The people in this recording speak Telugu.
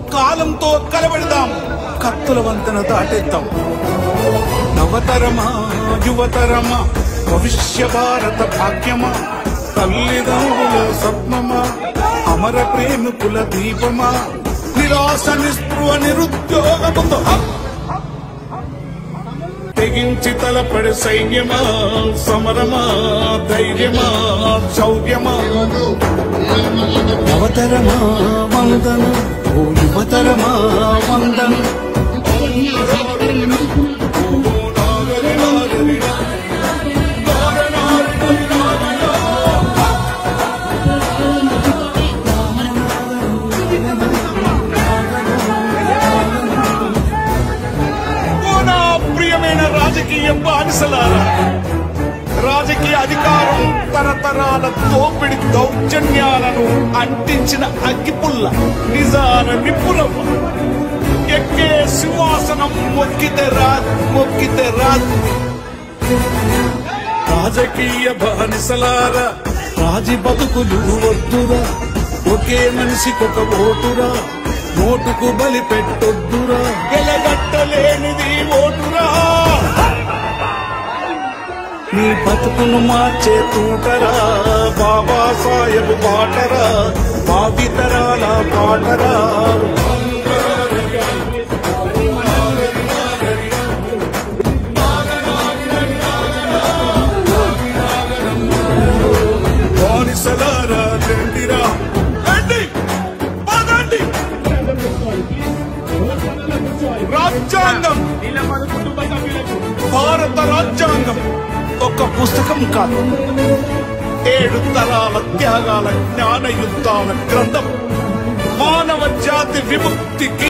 కాలంతో కలబెడదాం కత్తుల వంతెన దాటేద్దాం నవతరమా యువతరమా భవిష్య భారత భాగ్యమా తల్లిదండ్రుల స్వప్నమా అమర ప్రేమికుల దీపమా నిరాశ నిస్పృహ నిరుద్యోగముతో హక్ తెగించి తలపడి సైన్యమా సమరమా ధైర్యమా శౌర్యమా నవతరమా వందన ఓ యువతరమా వందన ఓ నా ప్రియమైన రాజకీయ బానిసలారా రాజకీయ అధికారం తరతరాల దోపిడి దౌర్జన్యాలను అంటించిన అగ్గిపుల్ల నిజాల నిపుణమ ఎక్కే సింహాసనం మొక్కితే రాత్ మొక్కితే రాత్ రాజకీయ బానిసలారా రాజీ బతుకులు వద్దురా ఒకే మనిషికొక ఓటురా నోటుకు బలి పెట్టొద్దురా వెలగట్టలేనిది ఓటురా నీ బతుకును మార్చే తూటరా బాబా సాహెబ్ బాటరా భావితరాల పాటరా బానిసలారా రండిరా రండి పదండి రాజ్యాంగం భారత రాజ్యాంగం ఒక పుస్తకం కాదు ఏడు తరాల త్యాగాల జ్ఞాన యుద్ధాల గ్రంథం మానవ జాతి విముక్తికి